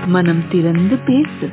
மனம் திறந்து பேசு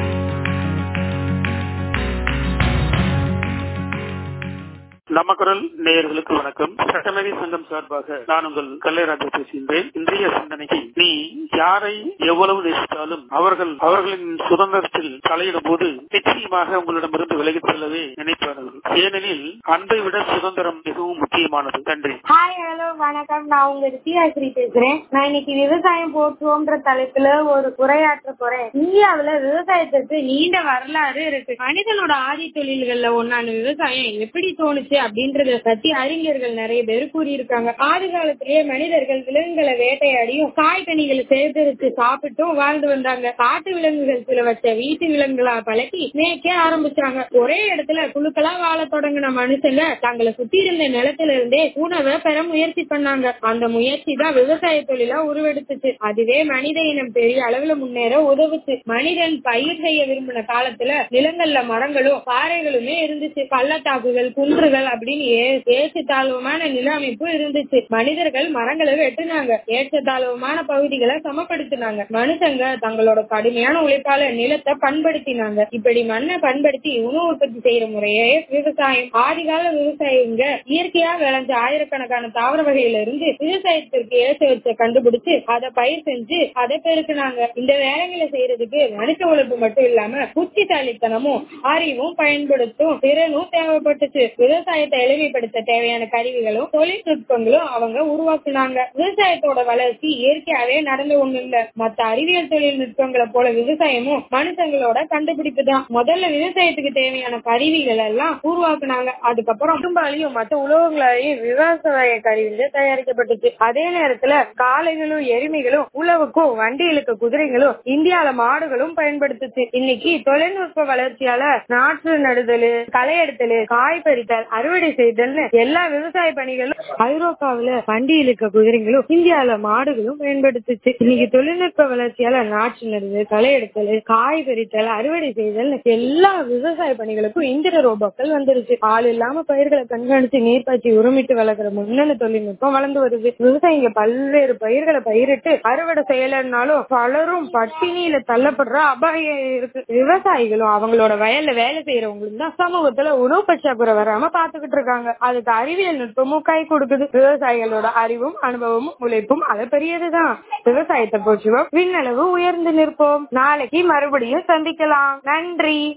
நம்ம குரல் நேயர்களுக்கு வணக்கம் சட்டமேதை சங்கம் சார்பாக நான் உங்கள் கல்லைராஜா பேசுகின்றேன் இன்றைய சிந்தனைக்கு நீ யாரை எவ்வளவு நேசித்தாலும் அவர்கள் அவர்களின் சுதந்திரத்தில் தலையிடும் போது நிச்சயமாக உங்களிடமிருந்து விலகிச் செல்லவே நினைப்பார்கள் ஏனெனில் அன்பை விட சுதந்திரம் மிகவும் முக்கியமானது நன்றி ஹாய் ஹலோ வணக்கம் நான் உங்க ரித்தியாஸ்ரீ பேசுறேன் நான் இன்னைக்கு விவசாயம் போற்றுவோம்ன்ற தலைப்புல ஒரு உரையாற்ற போறேன் இந்தியாவுல விவசாயத்திற்கு நீண்ட வரலாறு இருக்கு மனிதனோட ஆதி தொழில்கள்ல ஒன்னான விவசாயம் எப்படி தோணுச்சு அப்படின்றத பத்தி அறிஞர்கள் நிறைய பேர் கூறியிருக்காங்க ஆதி காலத்திலேயே மனிதர்கள் விலங்குகளை வேட்டையாடியும் காய்கனிகளை சேகரித்து சாப்பிட்டும் வாழ்ந்து வந்தாங்க காட்டு விலங்குகள் சில வச்ச வீட்டு விலங்குகளா பழக்கி மேய்க்க ஆரம்பிச்சாங்க ஒரே இடத்துல குழுக்களா வாழ தொடங்கின மனுஷங்க தங்களை சுத்தி இருந்த நிலத்துல இருந்தே உணவை பெற முயற்சி பண்ணாங்க அந்த முயற்சி தான் விவசாய தொழிலா உருவெடுத்துச்சு அதுவே மனித இனம் பெரிய அளவுல முன்னேற உதவுச்சு மனிதன் பயிர் செய்ய விரும்பின காலத்துல நிலங்கள்ல மரங்களும் பாறைகளுமே இருந்துச்சு பள்ளத்தாக்குகள் குன்றுகள் அப்படின்னு ஏ- ஏற்றத்தாழ்வுமான நில அமைப்பு இருந்துச்சு மனிதர்கள் மரங்களை வெட்டுனாங்க ஏற்றத்தாழ்வுமான பகுதிகளை சமப்படுத்தினாங்க மனுஷங்க தங்களோட கடுமையான உழைப்பால நிலத்தை பண்படுத்தினாங்க இப்படி மண்ணை பண்படுத்தி உணவு உற்பத்தி செய்யற முறையே விவசாயம் ஆதிகால விவசாயிங்க இயற்கையா விளைஞ்ச ஆயிரக்கணக்கான தாவர வகையில இருந்து விவசாயத்திற்கு ஏற்ற வச்ச கண்டுபிடிச்சு அதை பயிர் செஞ்சு அதை பெருக்குனாங்க இந்த வேலைகளை செய்யறதுக்கு மனுஷ உழைப்பு மட்டும் இல்லாம புத்திசாலித்தனமும் அறிவும் பயன்படுத்தும் திறனும் தேவைப்பட்டுச்சு விவசாயத்தை எளிமைப்படுத்த தேவையான கருவிகளும் தொழில்நுட்பங்களும் அவங்க உருவாக்குனாங்க விவசாயத்தோட வளர்ச்சி இயற்கையாவே நடந்த ஒண்ணு இல்ல மத்த அறிவியல் தொழில்நுட்பங்களை போல விவசாயமும் மனுஷங்களோட கண்டுபிடிப்பு தான் முதல்ல விவசாயத்துக்கு தேவையான கருவிகள் எல்லாம் உருவாக்குனாங்க அதுக்கப்புறம் குடும்பாலையும் மத்த உலோகங்களாலையும் விவசாய கருவிகள் தயாரிக்கப்பட்டுச்சு அதே நேரத்துல காளைகளும் எருமைகளும் உழவுக்கும் வண்டி இழுக்க குதிரைகளும் இந்தியால மாடுகளும் பயன்படுத்துச்சு இன்னைக்கு தொழில்நுட்ப வளர்ச்சியால நாற்று நடுதல் களை எடுத்தல் காய் பறித்தல் அறுவடை செய்தல்னு எல்லா விவசாய பணிகளும் ஐரோப்பாவுல வண்டி இழுக்க குதிரைகளும் இந்தியால மாடுகளும் பயன்படுத்துச்சு இன்னைக்கு தொழில்நுட்ப வளர்ச்சியால நாற்று நடுதல் களை எடுத்தல் காய் பறித்தல் அறுவடை செய்தல் எல்லா விவசாய பணிகளுக்கும் இந்திர ரோபோக்கள் வந்துருச்சு ஆள் இல்லாம பயிர்களை கண்காணிச்சு நீர் பாய்ச்சி உரமிட்டு வளர்க்குற முன்னணி தொழில்நுட்பம் வளர்ந்து வருது விவசாயிங்க பல்வேறு பயிர்களை பயிரிட்டு அறுவடை செய்யலைன்னாலும் பலரும் பட்டினியில தள்ளப்படுற அபாயம் இருக்கு விவசாயிகளும் அவங்களோட வயல்ல வேலை செய்யறவங்களும் தான் சமூகத்துல உணவு பற்றாக்குறை வராம பாத்துக்கிட்டு இருக்காங்க அதுக்கு அறிவியல் நுட்பமும் கை கொடுக்குது விவசாயிகளோட அறிவும் அனுபவமும் உழைப்பும் அது பெரியதுதான் விவசாயத்தை போற்றுவோம் விண்ணளவு உயர்ந்து நிற்போம் நாளைக்கு மறுபடியும் சந்திக்கலாம் நன்றி